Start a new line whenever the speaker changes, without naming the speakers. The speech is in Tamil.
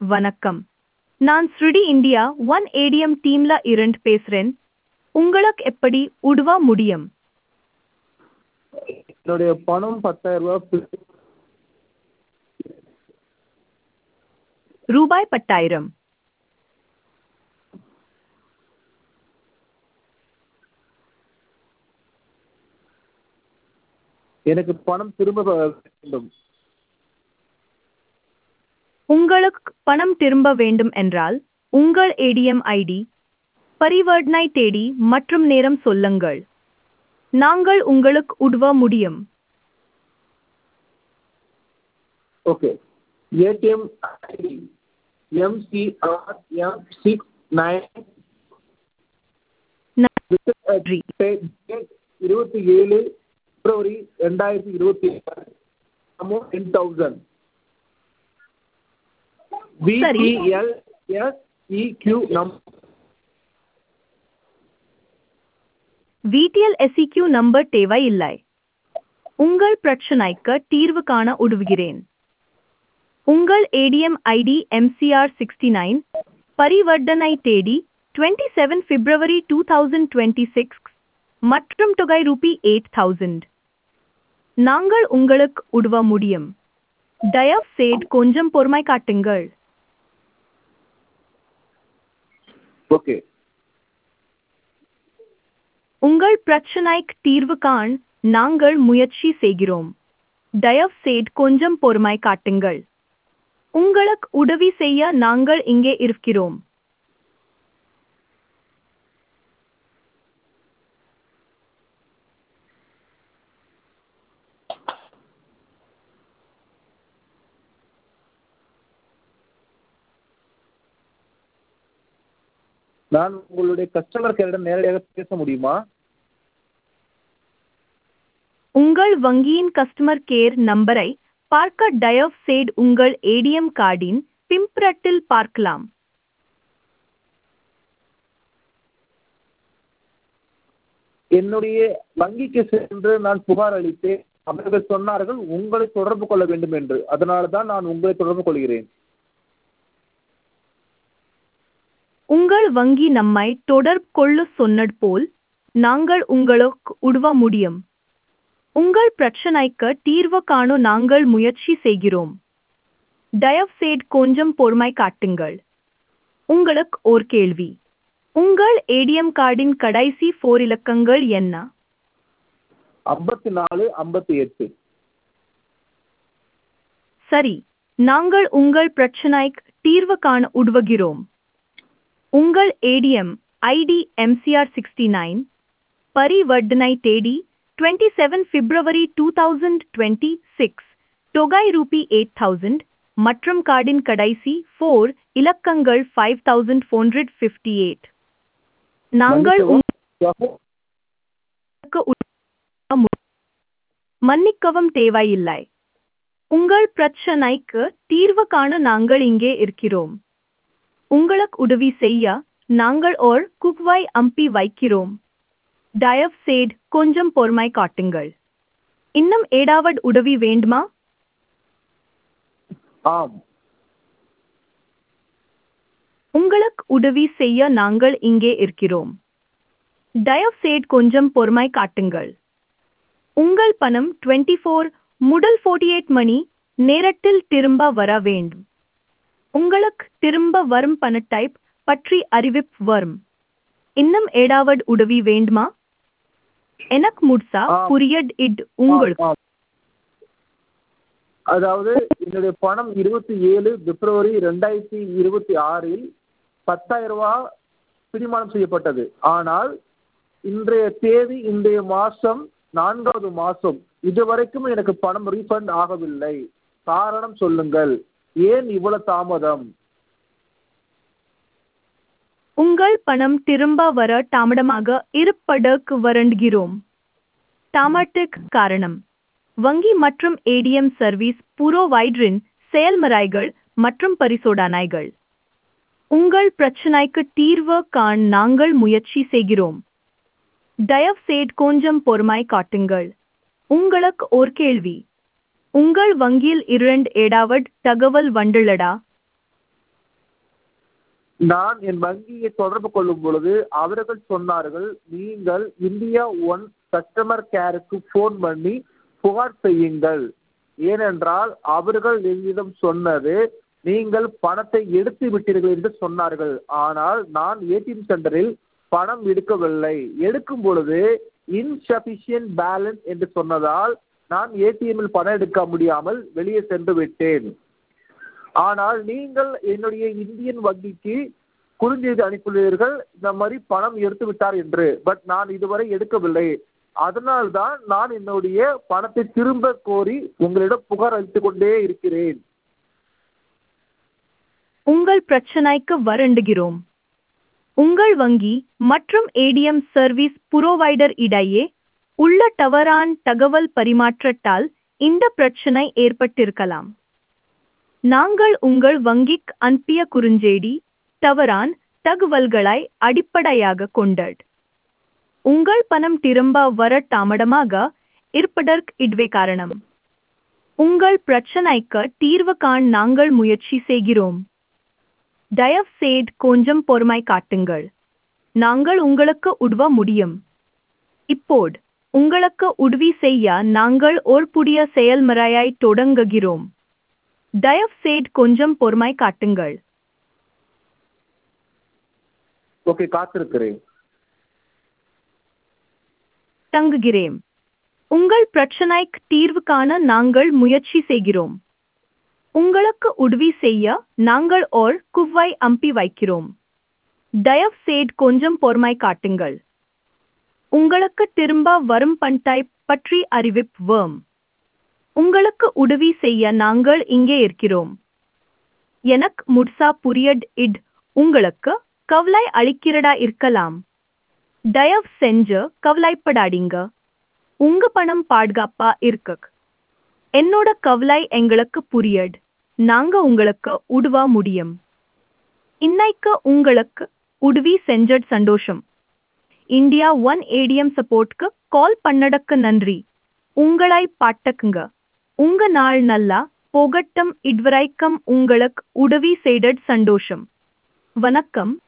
வணக்கம் நான் ஸ்ருடி இந்தியா ஒன் ஏடிஎம் டீம்ல இருந்து பேசுறேன் உங்களுக்கு எப்படி உதவ முடியும்
என்னுடைய பணம் பத்தாயிரம் ரூபாய்
ரூபாய் பத்தாயிரம்
எனக்கு பணம் திரும்ப வேண்டும்
உங்களுக்கு பணம் திரும்ப வேண்டும் என்றால் உங்கள் ஏடிஎம் ஐடி பரிவர்த்தனை தேதி மற்றும் நேரம் சொல்லுங்கள் நாங்கள் உங்களுக்கு உதவ முடியும்
okay ATM ID MCR M six nine
நன்றி
இருபத்தி ஏழு பிப்ரவரி ரெண்டாயிரத்தி இருபத்தி ஏழு அமௌண்ட் டென் தௌசண்ட்
சரி.
பிடிஎல் எஸ்இக்யூ நம்
விடிஎல் எஸ்இக்யூ நம்பர் தேவையில்லை உங்கள் பிரச்சனைக்கு தீர்வு காண உதவுகிறேன் உங்கள் ATM ID MCR sixty nine பரிவர்த்தனை தேதி டுவெண்ட்டி செவன் பிப்ரவரி டூ தௌசண்ட் டுவெண்ட்டி சிக்ஸ் மற்றும் தொகை ரூபி எயிட் தௌசண்ட் நாங்கள் உங்களுக்கு உதவ முடியும் தயவு செய்து கொஞ்சம் பொறுமை காட்டுங்கள்
ஓகே
உங்கள் பிரச்சனைக்கு தீர்வு காண நாங்கள் முயற்சி செய்கிறோம் தயவு செய்து கொஞ்சம் பொறுமை காட்டுங்கள் உங்களுக்கு உதவி செய்ய நாங்கள் இங்கே இருக்கிறோம்
நான் உங்களுடைய கஸ்டமர் கேரிடம் நேரடியாக பேச முடியுமா
உங்கள் வங்கியின் கஸ்டமர் கேர் நம்பரை பார்க்க தயவு செய்து உங்கள் ஏடிஎம் கார்டின் பின்புறத்தில் பார்க்கலாம்
என்னுடைய வங்கிக்கு சென்று நான் புகார் அளித்தேன் அவர்கள் சொன்னார்கள் உங்களை தொடர்பு கொள்ள வேண்டும் என்று அதனால தான் நான் உங்களை தொடர்பு கொள்கிறேன்
உங்கள் வங்கி நம்மை தொடர்பு கொள்ள சொன்னது போல் நாங்கள் உங்களுக்கு உதவ முடியும் உங்கள் பிரச்சனைக்கு தீர்வு காண நாங்கள் முயற்சி செய்கிறோம் தயவு செய்து கொஞ்சம் பொறுமை காட்டுங்கள் உங்களுக்கு ஓர் கேள்வி உங்கள் ஏடிஎம் கார்டின் கடைசி ஃபோர் இலக்கங்கள் என்ன
ஐம்பத்தி நாலு ஐம்பத்தி எட்டு
சரி நாங்கள் உங்கள் பிரச்சனைக்கு தீர்வு காண உதவுகிறோம் உங்கள் ATM ID MCR sixty nine பரிவர்த்தனை தேதி டுவெண்ட்டி செவன் பிப்ரவரி டூ தௌசண்ட் டுவெண்ட்டி சிக்ஸ் தொகை ரூபி எயிட் தௌசண்ட் மற்றும் கார்டின் கடைசி ஃபோர் இலக்கங்கள் five thousand four hundred fifty eight நாங்கள் உங்களுக்கு உதவ மு- மன்னிக்கவும் தேவையில்லை உங்கள் பிரச்சனைக்கு தீர்வு காண நாங்கள் இங்கே இருக்கிறோம் உங்களுக்கு உதவி செய்ய நாங்கள் ஓர் குக்வை அம்பி வைக்கிறோம் தயவு செய்து கொஞ்சம் பொறுமை காட்டுங்கள் இன்னும் ஏதாவது உதவி வேண்டுமா
ஆம்
உங்களுக்கு உதவி செய்ய நாங்கள் இங்கே இருக்கிறோம் தயவு செய்து கொஞ்சம் பொறுமை காட்டுங்கள் உங்கள் பணம் டுவெண்ட்டி ஃபோர் முதல் ஃபோர்ட்டி எயிட் மணி நேரத்தில் திரும்ப வர வேண்டும் உங்களுக்கு திரும்ப வரும் பண டைப் பற்றி அறிவிப்பு வரும் இன்னும் ஏதாவது உதவி வேண்டுமா எனக்கு முட்சா
ஆ.
புரியட் இட் உங்களுக்கு
ஆம், ஆம். அதாவது என்னுடைய பணம் இருபத்தி ஏழு பிப்ரவரி ரெண்டாயிரத்தி இருபத்தி ஆறில் பத்தாயிரம் ரூபாய் பிடிமானம் செய்யப்பட்டது ஆனால் இன்றைய தேதி இன்றைய மாசம் நான்காவது மாசம் இதுவரைக்கும் எனக்கு பணம் ரீஃபண்ட் ஆகவில்லை காரணம் சொல்லுங்கள் ஏன் இவ்வளவு தாமதம்
உங்கள் பணம் திரும்ப வர தாமதமாக இருப்பதற்கு வருந்துகிறோம் தாமதத்துக்கு காரணம் வங்கி மற்றும் ஏடிஎம் சர்வீஸ் புரோவைடரின் செயல்முறைகள் மற்றும் பரிசோதனைகள் உங்கள் பிரச்சனைக்கு தீர்வு காண நாங்கள் முயற்சி செய்கிறோம் தயவு செய்து கொஞ்சம் பொறுமை காட்டுங்கள் உங்களுக்கு ஒரு கேள்வி உங்கள் வங்கியில் இரண்டு ஏடாவது தகவல் வந்துள்ளதா
நான் என் வங்கியை தொடர்பு கொள்ளும் பொழுது அவர்கள் சொன்னார்கள் நீங்கள் இந்தியா ஒன் கஸ்டமர் கேருக்கு ஃபோன் பண்ணி புகார் செய்யுங்கள் ஏனென்றால் அவர்கள் என்னிடம் சொன்னது நீங்கள் பணத்தை எடுத்து விட்டீர்கள் என்று சொன்னார்கள் ஆனால் நான் ஏடிஎம் சென்டரில் பணம் எடுக்கவில்லை எடுக்கும் பொழுது இன்சபிஷியன்ட் பேலன்ஸ் என்று சொன்னதால் நான் ஏடிஎம்மில் பணம் எடுக்க முடியாமல் வெளியே சென்று விட்டேன் ஆனால் நீங்கள் என்னுடைய இந்தியன் வங்கிக்கு குறுஞ்செய்தி அனுப்பியுள்ளீர்கள் இந்த மாதிரி பணம் எடுத்து விட்டார் என்று பட் நான் இதுவரை எடுக்கவில்லை அதனால்தான் நான் என்னுடைய பணத்தை திரும்ப கோரி உங்களிடம் புகார் அளித்துக் கொண்டே இருக்கிறேன்
உங்கள் பிரச்சனைக்கு வருந்துகிறோம் உங்கள் வங்கி மற்றும் ஏடிஎம் சர்வீஸ் புரோவைடர் இடையே உள்ள தவறான தகவல் பரிமாற்றத்தால் இந்த பிரச்சனை ஏற்பட்டிருக்கலாம் நாங்கள் உங்கள் வங்கிக்கு அனுப்பிய குறுஞ்செய்தி தவறான தகவல்களை அடிப்படையாக கொண்டது உங்கள் பணம் திரும்ப வர தாமதமாக இருப்பதற்கு இதுவே காரணம் உங்கள் பிரச்சனைக்கு தீர்வு காண நாங்கள் முயற்சி செய்கிறோம் தயவு செய்து கொஞ்சம் பொறுமை காட்டுங்கள் நாங்கள் உங்களுக்கு உதவ முடியும் இப்போது உங்களுக்கு உதவி செய்ய நாங்கள் ஒரு புதிய செயல்முறையை தொடங்குகிறோம் தயவு செய்து கொஞ்சம் பொறுமை காட்டுங்கள்
ஓகே காத்திருக்கிறேன்
தங்குகிறேன் உங்கள் பிரச்சனைக்கு தீர்வு காண நாங்கள் முயற்சி செய்கிறோம் உங்களுக்கு உதவி செய்ய நாங்கள் ஓர் குவ்வை அம்பி வைக்கிறோம் தயவு செய்து கொஞ்சம் பொறுமை காட்டுங்கள் உங்களுக்கு திரும்ப வரும் பண்டை பற்றி அறிவிப்போம் உங்களுக்கு உதவி செய்ய நாங்கள் இங்கே இருக்கிறோம் எனக்கு முட்சா புரியட் இட் உங்களுக்கு கவலை அளிக்கிறதா இருக்கலாம் தயவு செஞ்சு கவலைப்படாதீங்க உங்க பணம் பாதுகாப்பா இருக்கு என்னோட கவலை எங்களுக்கு புரியட் நாங்க உங்களுக்கு உதவ முடியும் இன்னைக்கு உங்களுக்கு உதவி செஞ்சட் சந்தோஷம் இந்தியா ஒன் ஏடிஎம் சப்போர்ட்க்கு கால் பண்ணடக்கு நன்றி உங்களை பாட்டக்குங்க உங்க நாள் நல்லா போகட்டும் இதுவரைக்கும் உங்களுக்கு உதவி செய்தட் சந்தோஷம் வணக்கம்